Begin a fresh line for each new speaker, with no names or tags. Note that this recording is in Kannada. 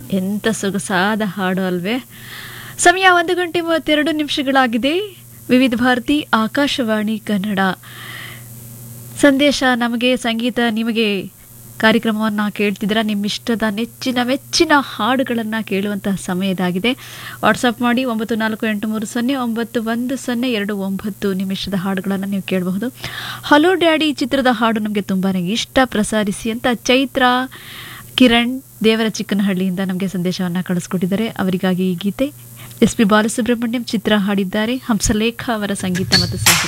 ಎಂಥ ಸೊಗಸಾದ ಹಾಡು ಅಲ್ವೇ ಸಮಯ ಒಂದು ಗಂಟೆ ಮೂವತ್ತೆರಡು ನಿಮಿಷಗಳಾಗಿದೆ ವಿವಿಧ ಭಾರತಿ ಆಕಾಶವಾಣಿ ಕನ್ನಡ ಸಂದೇಶ ನಮಗೆ ಸಂಗೀತ ನಿಮಗೆ ಕಾರ್ಯಕ್ರಮವನ್ನು ಕೇಳ್ತಿದ್ದೀರಾ ನಿಮ್ಮ ಇಷ್ಟದ ನೆಚ್ಚಿನ ಮೆಚ್ಚಿನ ಹಾಡುಗಳನ್ನು ಕೇಳುವಂತಹ ಸಮಯ ಇದಾಗಿದೆ ವಾಟ್ಸಪ್ ಮಾಡಿ ಒಂಬತ್ತು ನಾಲ್ಕು ಎಂಟು ಮೂರು ಸೊನ್ನೆ ಒಂಬತ್ತು ಒಂದು ಸೊನ್ನೆ ಎರಡು ಒಂಬತ್ತು ನಿಮಿಷದ ಹಾಡುಗಳನ್ನು ನೀವು ಕೇಳಬಹುದು ಹಲೋ ಡ್ಯಾಡಿ ಚಿತ್ರದ ಹಾಡು ನಮಗೆ ತುಂಬಾ ಇಷ್ಟ ಪ್ರಸಾರಿಸಿ ಅಂತ ಚೈತ್ರ ಕಿರಣ್ ದೇವರ ಚಿಕ್ಕನಹಳ್ಳಿಯಿಂದ ನಮಗೆ ಸಂದೇಶವನ್ನು ಕಳಿಸ್ಕೊಟ್ಟಿದ್ದಾರೆ ಅವರಿಗಾಗಿ ಈ ಗೀತೆ ಎಸ್ ಪಿ ಬಾಲಸುಬ್ರಹ್ಮಣ್ಯಂ ಚಿತ್ರ ಹಾಡಿದ್ದಾರೆ ಹಂಸಲೇಖ ಅವರ ಸಂಗೀತ ಮತ್ತು ಸಾಹಿತ್ಯ